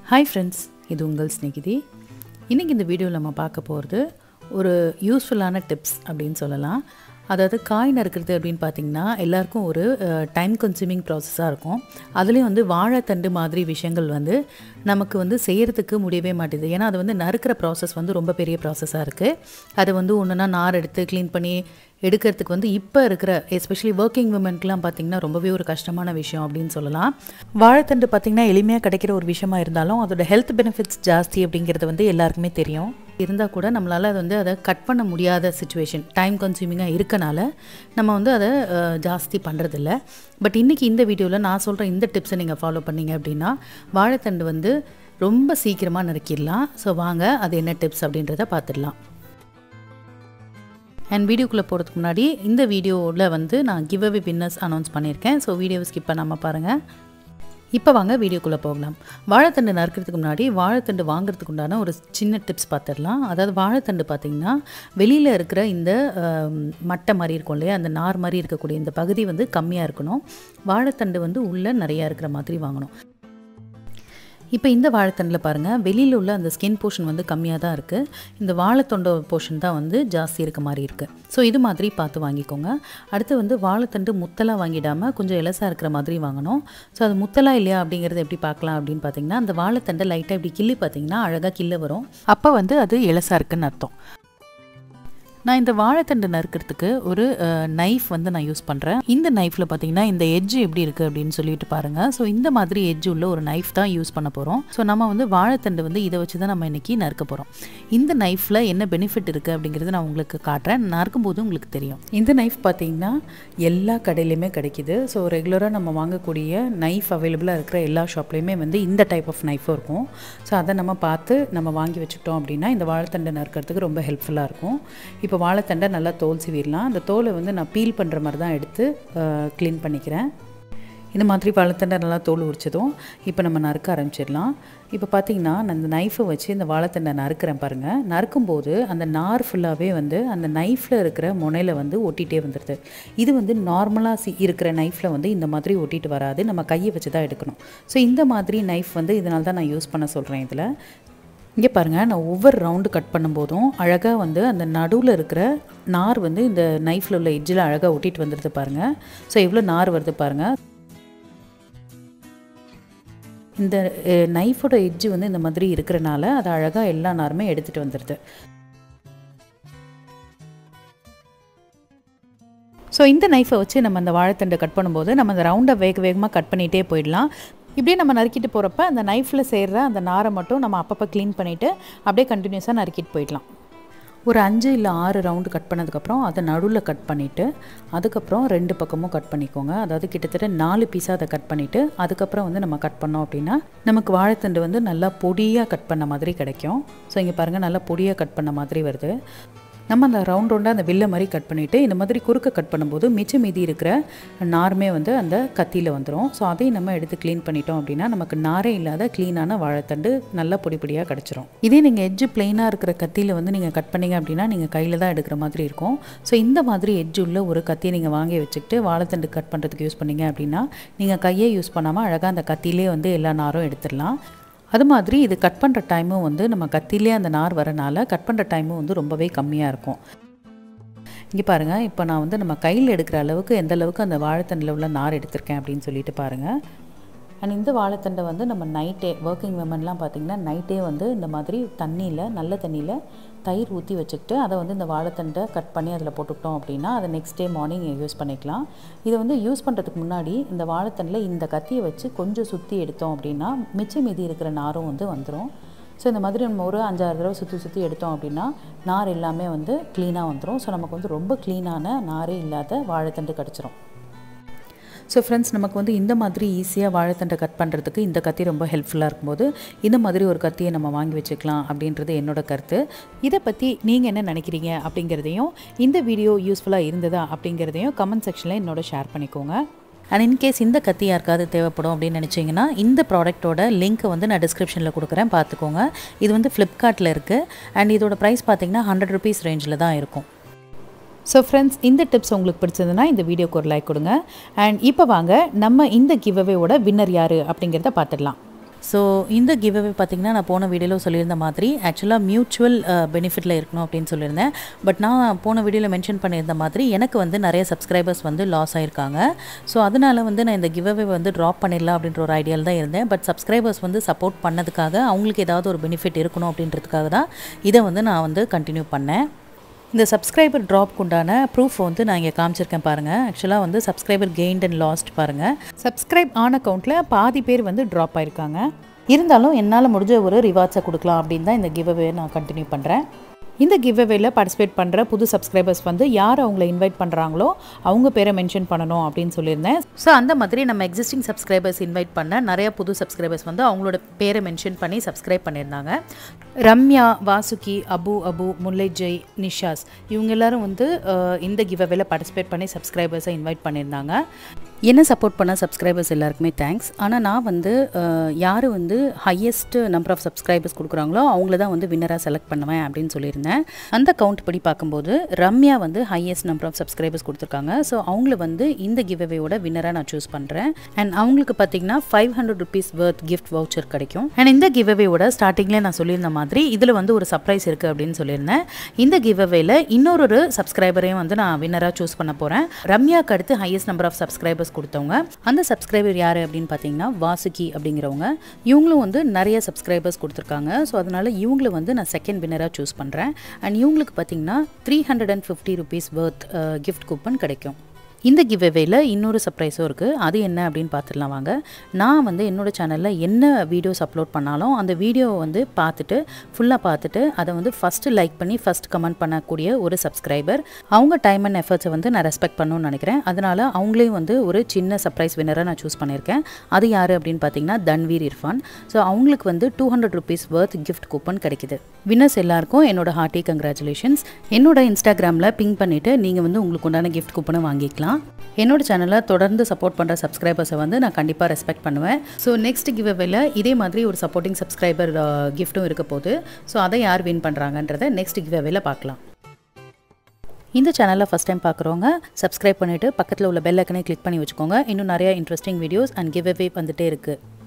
hi friends இது உங்கள் ஸ்நேகிதி இன்றைக்கி இந்த வீடியோவில் நம்ம பார்க்க போகிறது ஒரு யூஸ்ஃபுல்லான டிப்ஸ் அப்படின்னு சொல்லலாம் அதாவது காய் நறுக்கிறது அப்படின்னு பார்த்திங்கன்னா எல்லாருக்கும் ஒரு டைம் கன்சூமிங் ப்ராசஸாக இருக்கும் அதுலேயும் வந்து வாழைத்தண்டு மாதிரி விஷயங்கள் வந்து நமக்கு வந்து செய்கிறதுக்கு முடியவே மாட்டேது ஏன்னா அது வந்து நறுக்கிற ப்ராசஸ் வந்து ரொம்ப பெரிய ப்ராசஸாக இருக்குது அது வந்து ஒன்றுனா நார் எடுத்து க்ளீன் பண்ணி எடுக்கிறதுக்கு வந்து இப்போ இருக்கிற எஸ்பெஷலி ஒர்க்கிங் உமனுக்குலாம் பார்த்திங்கன்னா ரொம்பவே ஒரு கஷ்டமான விஷயம் அப்படின்னு சொல்லலாம் வாழைத்தண்டு பார்த்திங்கன்னா எளிமையாக கிடைக்கிற ஒரு விஷயமா இருந்தாலும் அதோட ஹெல்த் பெனிஃபிட்ஸ் ஜாஸ்தி அப்படிங்கிறது வந்து எல்லாருக்குமே தெரியும் இருந்தால் கூட நம்மளால் அது வந்து அதை கட் பண்ண முடியாத சுச்சுவேஷன் டைம் கன்சூமிங்காக இருக்கனால நம்ம வந்து அதை அஹ், ஜாஸ்தி பண்ணுறதில்ல பட் இன்றைக்கி இந்த வீடியோவில் நான் சொல்கிற இந்த டிப்ஸை நீங்கள் ஃபாலோ பண்ணீங்க அப்படின்னா வாழைத்தண்டு வந்து ரொம்ப சீக்கிரமாக நறுக்கிடலாம் ஸோ வாங்க அது என்ன டிப்ஸ் அப்படின்றத பார்த்துடலாம் அண்ட் வீடியோக்குள்ளே போகிறதுக்கு முன்னாடி இந்த வீடியோவில் வந்து நான் கிவ் அவே வின்னர்ஸ் அனௌன்ஸ் பண்ணியிருக்கேன் ஸோ வீடியோவை ஸ்கிப் பண்ணாமல் பாருங்கள் இப்போ வாங்க வீடியோக்குள்ளே போகலாம் வாழைத்தண்டு நறுக்கிறதுக்கு முன்னாடி வாழைத்தண்டு வாங்குறதுக்கு உண்டான ஒரு சின்ன டிப்ஸ் பார்த்துடலாம் அதாவது வாழைத்தண்டு பார்த்திங்கன்னா வெளியில் இருக்கிற இந்த ஆம், மட்டை மாதிரி இருக்கும் இல்லையா அந்த நார் மாதிரி இருக்கக்கூடிய இந்த பகுதி வந்து கம்மியாக இருக்கணும் வாழைத்தண்டு வந்து உள்ளே நிறையா இருக்கிற மாதிரி வாங்கணும் இப்போ இந்த வாழைத்தண்டில் பாருங்கள் வெளியில் உள்ள அந்த ஸ்கின் போர்ஷன் வந்து கம்மியாக தான் இருக்குது இந்த வாழைத்தொண்ட போர்ஷன் தான் வந்து ஜாஸ்தி இருக்க மாதிரி இருக்குது ஸோ இது மாதிரி பார்த்து வாங்கிக்கோங்க அடுத்து வந்து வாழைத்தண்டு முத்தலாக வாங்கிடாமல் கொஞ்சம் இலசாக இருக்கிற மாதிரி வாங்கணும் ஸோ அது முத்தலா இல்லையா அப்படிங்கிறத எப்படி பார்க்கலாம் அப்படின்னு பார்த்தீங்கன்னா அந்த வாழைத்தண்டை லைட்டாக இப்படி கிள்ளி பார்த்தீங்கன்னா அழகாக கிள்ள வரும் அப்போ வந்து அது இலசாக இருக்குன்னு அர்த்தம் நான் இந்த வாழைத்தண்டு நறுக்கிறதுக்கு ஒரு நைஃப் வந்து நான் யூஸ் பண்ணுறேன் இந்த நைஃப்பில் பார்த்தீங்கன்னா இந்த எட்ஜ் எப்படி இருக்குது அப்படின்னு சொல்லிட்டு பாருங்கள் ஸோ இந்த மாதிரி எட்ஜ் உள்ள ஒரு நைஃப் தான் யூஸ் பண்ண போகிறோம் ஸோ நம்ம வந்து வாழைத்தண்டு வந்து இதை வச்சு தான் நம்ம இன்றைக்கி நறுக்க போகிறோம் இந்த நைஃப்பில் என்ன பெனிஃபிட் இருக்குது அப்படிங்கிறது நான் உங்களுக்கு காட்டுறேன் நறுக்கும் போது உங்களுக்கு தெரியும் இந்த நைஃப் பார்த்தீங்கன்னா எல்லா கடையிலையுமே கிடைக்கிது ஸோ ரெகுலராக நம்ம வாங்கக்கூடிய நைஃப் அவைலபிளாக இருக்கிற எல்லா ஷாப்லேயுமே வந்து இந்த டைப் ஆஃப் நைஃபும் இருக்கும் ஸோ அதை நம்ம பார்த்து நம்ம வாங்கி வச்சுக்கிட்டோம் அப்படின்னா இந்த வாழைத்தண்டை நறுக்கிறதுக்கு ரொம்ப ஹெல்ப்ஃபுல்லாக இருக்கும் இப்போ வாழைத்தண்டை நல்லா தோல் சீவிடலாம் அந்த தோலை வந்து நான் பீல் பண்ணுற மாதிரி தான் எடுத்து க்ளீன் பண்ணிக்கிறேன் இந்த மாதிரி வாழைத்தண்டை நல்லா தோல் உரிச்சதும் இப்போ நம்ம நறுக்க ஆரம்பிச்சிடலாம் இப்போ பார்த்தீங்கன்னா நான் இந்த நைஃபை வச்சு இந்த வாழைத்தண்டை நறுக்கிறேன் பாருங்கள் நறுக்கும்போது அந்த நார் ஃபுல்லாகவே வந்து அந்த நைஃப்பில் இருக்கிற முனையில் வந்து ஒட்டிகிட்டே வந்துடுது இது வந்து நார்மலாக சி இருக்கிற நைஃப்பில் வந்து இந்த மாதிரி ஒட்டிட்டு வராது நம்ம கையை வச்சு தான் எடுக்கணும் ஸோ இந்த மாதிரி நைஃப் வந்து இதனால தான் நான் யூஸ் பண்ண சொல்கிறேன் இதில் இங்கே பாருங்கள் நான் ஒவ்வொரு ரவுண்டு கட் பண்ணும்போதும் அழகாக வந்து அந்த நடுவில் இருக்கிற நார் வந்து இந்த நைஃப்பில் உள்ள எட்ஜில் அழகாக ஒட்டிட்டு வந்துடுது பாருங்கள் ஸோ எவ்வளோ நார் வருது பாருங்கள் இந்த நைஃபோட எட்ஜு வந்து இந்த மாதிரி இருக்கிறனால அது அழகாக எல்லா நாருமே எடுத்துகிட்டு வந்துடுது ஸோ இந்த நைஃபை வச்சு நம்ம அந்த வாழைத்தண்டை கட் பண்ணும்போது நம்ம அந்த ரவுண்டை வேக வேகமாக கட் பண்ணிகிட்டே போயிடலாம் இப்படியே நம்ம நறுக்கிட்டு போகிறப்ப அந்த நைஃப்பில் சேர்ற அந்த நாரை மட்டும் நம்ம அப்பப்போ க்ளீன் பண்ணிவிட்டு அப்படியே கண்டினியூஸாக நறுக்கிட்டு போயிடலாம் ஒரு அஞ்சு இல்லை ஆறு ரவுண்டு கட் பண்ணதுக்கப்புறம் அதை நடுவில் கட் பண்ணிவிட்டு அதுக்கப்புறம் ரெண்டு பக்கமும் கட் பண்ணிக்கோங்க அதாவது கிட்டத்தட்ட நாலு பீஸாக அதை கட் பண்ணிவிட்டு அதுக்கப்புறம் வந்து நம்ம கட் பண்ணோம் அப்படின்னா நமக்கு வாழைத்தண்டு வந்து நல்லா பொடியாக கட் பண்ண மாதிரி கிடைக்கும் ஸோ இங்கே பாருங்கள் நல்லா பொடியாக கட் பண்ண மாதிரி வருது நம்ம அந்த ரவுண்ட் ரவுண்டாக அந்த வில்ல மாதிரி கட் பண்ணிவிட்டு இந்த மாதிரி குறுக்க கட் பண்ணும்போது மிச்சம் மீதி இருக்கிற நாருமே வந்து அந்த கத்தியில் வந்துடும் ஸோ அதையும் நம்ம எடுத்து க்ளீன் பண்ணிட்டோம் அப்படின்னா நமக்கு நாரே இல்லாத க்ளீனான வாழைத்தண்டு நல்லா பொடி பொடியாக கிடச்சிரும் இதே நீங்கள் எட்ஜு பிளெயினாக இருக்கிற கத்தியில் வந்து நீங்கள் கட் பண்ணீங்க அப்படின்னா நீங்கள் கையில் தான் எடுக்கிற மாதிரி இருக்கும் ஸோ இந்த மாதிரி எட்ஜ் உள்ள ஒரு கத்தியை நீங்கள் வாங்கி வச்சுக்கிட்டு வாழைத்தண்டு கட் பண்ணுறதுக்கு யூஸ் பண்ணீங்க அப்படின்னா நீங்கள் கையே யூஸ் பண்ணாமல் அழகாக அந்த கத்தியிலே வந்து எல்லா நாரும் எடுத்துடலாம் அது மாதிரி இது கட் பண்ணுற டைமும் வந்து நம்ம கத்திலே அந்த நார் வரனால கட் பண்ணுற டைமும் வந்து ரொம்பவே கம்மியாக இருக்கும் இங்கே பாருங்கள் இப்போ நான் வந்து நம்ம கையில் எடுக்கிற அளவுக்கு எந்த அளவுக்கு அந்த வாழைத்தண்டில் உள்ள நார் எடுத்திருக்கேன் அப்படின்னு சொல்லிட்டு பாருங்கள் அண்ட் இந்த வாழைத்தண்டை வந்து நம்ம நைட்டே ஒர்க்கிங் விமன்லாம் பார்த்திங்கன்னா நைட்டே வந்து இந்த மாதிரி தண்ணியில் நல்ல தண்ணியில் தயிர் ஊற்றி வச்சுக்கிட்டு அதை வந்து இந்த வாழைத்தண்டை கட் பண்ணி அதில் போட்டுக்கிட்டோம் அப்படின்னா அதை நெக்ஸ்ட் டே மார்னிங் யூஸ் பண்ணிக்கலாம் இதை வந்து யூஸ் பண்ணுறதுக்கு முன்னாடி இந்த வாழைத்தண்டில் இந்த கத்தியை வச்சு கொஞ்சம் சுற்றி எடுத்தோம் அப்படின்னா மிச்சம் மீதி இருக்கிற நாரும் வந்து வந்துடும் ஸோ இந்த மாதிரி நம்ம ஒரு அஞ்சாறு தடவை சுற்றி சுற்றி எடுத்தோம் அப்படின்னா நார் எல்லாமே வந்து க்ளீனாக வந்துடும் ஸோ நமக்கு வந்து ரொம்ப க்ளீனான நாரே இல்லாத வாழைத்தண்டு கிடச்சிரும் ஸோ ஃப்ரெண்ட்ஸ் நமக்கு வந்து இந்த மாதிரி ஈஸியாக வாழைத்தண்டை கட் பண்ணுறதுக்கு இந்த கத்தி ரொம்ப ஹெல்ப்ஃபுல்லாக இருக்கும்போது இந்த மாதிரி ஒரு கத்தியை நம்ம வாங்கி வச்சுக்கலாம் அப்படின்றது என்னோட கருத்து இதை பற்றி நீங்கள் என்ன நினைக்கிறீங்க அப்படிங்கிறதையும் இந்த வீடியோ யூஸ்ஃபுல்லாக இருந்ததா அப்படிங்கிறதையும் கமெண்ட் செக்ஷனில் என்னோட ஷேர் பண்ணிக்கோங்க அண்ட் இன்கேஸ் இந்த கத்தி யாருக்காவது தேவைப்படும் அப்படின்னு நினச்சிங்கன்னா இந்த ப்ராடக்ட்டோட லிங்க்கை வந்து நான் டிஸ்கிரிப்ஷனில் கொடுக்குறேன் பார்த்துக்கோங்க இது வந்து ஃப்ளிப்கார்ட்டில் இருக்குது அண்ட் இதோட ப்ரைஸ் பார்த்தீங்கன்னா ஹண்ட்ரட் ருபீஸ் ரேஞ்சில் தான் இருக்கும் ஸோ ஃப்ரெண்ட்ஸ் இந்த டிப்ஸ் உங்களுக்கு பிடிச்சதுன்னா இந்த வீடியோக்கு ஒரு லைக் கொடுங்க அண்ட் இப்போ வாங்க நம்ம இந்த கிவ்அவேவோட வின்னர் யார் அப்படிங்கிறத பார்த்துடலாம் ஸோ இந்த கிவ் அவே பார்த்திங்கன்னா நான் போன வீடியோவில் சொல்லியிருந்த மாதிரி ஆக்சுவலாக மியூச்சுவல் பெனிஃபிட்டில் இருக்கணும் அப்படின்னு சொல்லியிருந்தேன் பட் நான் போன வீடியோவில் மென்ஷன் பண்ணியிருந்த மாதிரி எனக்கு வந்து நிறைய சப்ஸ்கிரைபர்ஸ் வந்து லாஸ் ஆயிருக்காங்க ஸோ அதனால வந்து நான் இந்த கிவ் அவே வந்து ட்ராப் பண்ணிடலாம் அப்படின்ற ஒரு ஐடியாவில் தான் இருந்தேன் பட் சப்ஸ்கிரைபர்ஸ் வந்து சப்போர்ட் பண்ணதுக்காக அவங்களுக்கு ஏதாவது ஒரு பெனிஃபிட் இருக்கணும் அப்படின்றதுக்காக தான் இதை வந்து நான் வந்து கண்டினியூ பண்ணேன் இந்த சப்ஸ்கிரைபர் ட்ராப்க்கு உண்டான ப்ரூஃப் வந்து நான் இங்கே காமிச்சிருக்கேன் பாருங்கள் ஆக்சுவலாக வந்து சப்ஸ்கிரைபர் கெயின்ட் அண்ட் லாஸ்ட் பாருங்கள் சப்ஸ்கிரைப் ஆன் அக்கௌண்ட்டில் பாதி பேர் வந்து ட்ராப் ஆயிருக்காங்க இருந்தாலும் என்னால் முடிஞ்ச ஒரு ரிவார்ட்ஸை கொடுக்கலாம் அப்படின்னு தான் இந்த கிவ் நான் கண்டினியூ பண்ணுறேன் இந்த கிவ் அவேல பார்ட்டிசிபேட் பண்ணுற புது சப்ஸ்கிரைபர்ஸ் வந்து யார் அவங்கள இன்வைட் பண்ணுறாங்களோ அவங்க பேரை மென்ஷன் பண்ணணும் அப்படின்னு சொல்லியிருந்தேன் ஸோ அந்த மாதிரி நம்ம எக்ஸிஸ்டிங் சப்ஸ்கிரைபர்ஸ் இன்வைட் பண்ண நிறைய புது சப்ஸ்கிரைபர்ஸ் வந்து அவங்களோட பேரை மென்ஷன் பண்ணி சப்ஸ்கிரைப் பண்ணியிருந்தாங்க ரம்யா வாசுகி அபு அபு முல்லை ஜெய் நிஷாஸ் இவங்க எல்லாரும் வந்து அஹ், இந்த கிவ் அவேல பார்ட்டிசிபேட் பண்ணி சப்ஸ்கிரைபர்ஸை இன்வைட் பண்ணியிருந்தாங்க என்ன சப்போர்ட் பண்ண சப்ஸ்கிரைபர்ஸ் எல்லாருக்குமே தேங்க்ஸ் ஆனால் நான் வந்து யார் வந்து ஹையஸ்ட் நம்பர் ஆஃப் சப்ஸ்கிரைபர்ஸ் கொடுக்குறாங்களோ அவங்கள தான் வந்து வின்னராக செலக்ட் பண்ணுவேன் அப்படின்னு சொல்லியிருந்தேன் அந்த கவுண்ட் படி பார்க்கும்போது ரம்யா வந்து ஹையஸ்ட் நம்பர் ஆஃப் சப்ஸ்கிரைபர்ஸ் கொடுத்துருக்காங்க ஸோ அவங்கள வந்து இந்த கிவ் அவேயோட வின்னராக நான் சூஸ் பண்ணுறேன் அண்ட் அவங்களுக்கு பார்த்தீங்கன்னா five hundred rupees worth gift voucher கிடைக்கும் அண்ட் இந்த கிவ் அவேயோட ஸ்டார்டிங்லேயே நான் சொல்லியிருந்த மாதிரி இதில் வந்து ஒரு சர்ப்ரைஸ் இருக்குது அப்படின்னு சொல்லியிருந்தேன் இந்த கிவ் அவேல இன்னொரு சப்ஸ்கிரைபரையும் வந்து நான் வின்னராக சூஸ் பண்ண போகிறேன் ரம்யாக்கு அடுத்து ஹையஸ்ட் நம்பர் ஆஃப் சப்ஸ்கிரைபர்ஸ் கொடுத்தவங்க அந்த சப்ஸ்கிரைபர் யார் அப்படின்னு பார்த்தீங்கன்னா வாசுகி அப்படிங்கிறவங்க இவங்களும் வந்து நிறைய சப்ஸ்கிரைபர்ஸ் கொடுத்துருக்காங்க ஸோ அதனால் இவங்களை வந்து நான் செகண்ட் வின்னராக சூஸ் பண்ணுறேன் அண்ட் இவங்களுக்கு பார்த்தீங்கன்னா three hundred and fifty rupees worth gift coupon கிடைக்கும் இந்த கிவ் அவேல இன்னொரு சர்ப்ரைஸும் இருக்குது அது என்ன அப்படின்னு பார்த்துடலாம் வாங்க நான் வந்து என்னோட சேனலில் என்ன வீடியோஸ் அப்லோட் பண்ணாலும் அந்த வீடியோவை வந்து பார்த்துட்டு ஃபுல்லாக பார்த்துட்டு அதை வந்து ஃபஸ்ட்டு லைக் பண்ணி ஃபஸ்ட் கமெண்ட் பண்ணக்கூடிய ஒரு சப்ஸ்கிரைபர் அவங்க டைம் அண்ட் எஃபர்ட்ஸை வந்து நான் ரெஸ்பெக்ட் பண்ணணும்னு நினைக்கிறேன் அதனால் அவங்களையும் வந்து ஒரு சின்ன சர்ப்ரைஸ் வின்னராக நான் சூஸ் பண்ணியிருக்கேன் அது யார் அப்படின்னு பார்த்தீங்கன்னா தன்வீர் இர்ஃபான் ஸோ அவங்களுக்கு வந்து two hundred rupees worth gift coupon கிடைக்குது வின்னர்ஸ் எல்லாருக்கும் என்னோட ஹார்ட்டி கங்க்ராச்சுலேஷன்ஸ் என்னோட இன்ஸ்டாகிராமில் பிங் பண்ணிவிட்டு நீங்கள் வந்து உங்களுக்கு உண்டான கிஃப்ட் கூப்பனை வாங்கிக்கலாம் என்னோட சேனலை தொடர்ந்து சப்போர்ட் பண்ணுற சப்ஸ்கிரைபர்ஸை வந்து நான் கண்டிப்பாக ரெஸ்பெக்ட் பண்ணுவேன் ஸோ நெக்ஸ்ட் கிவ் அவேல இதே மாதிரி ஒரு சப்போர்ட்டிங் சப்ஸ்கிரைபர் கிஃப்ட்டும் இருக்க போகுது ஸோ அதை யார் வின் பண்ணுறாங்கன்றதை நெக்ஸ்ட் கிவ் அவேல பார்க்கலாம் இந்த சேனலில் ஃபஸ்ட் டைம் பார்க்குறவங்க சப்ஸ்கிரைப் பண்ணிவிட்டு பக்கத்தில் உள்ள பெல் ஐக்கனை கிளிக் பண்ணி வச்சுக்கோங்க இன்னும் நிறைய interesting videos and give away வந்துட்டே இருக்குது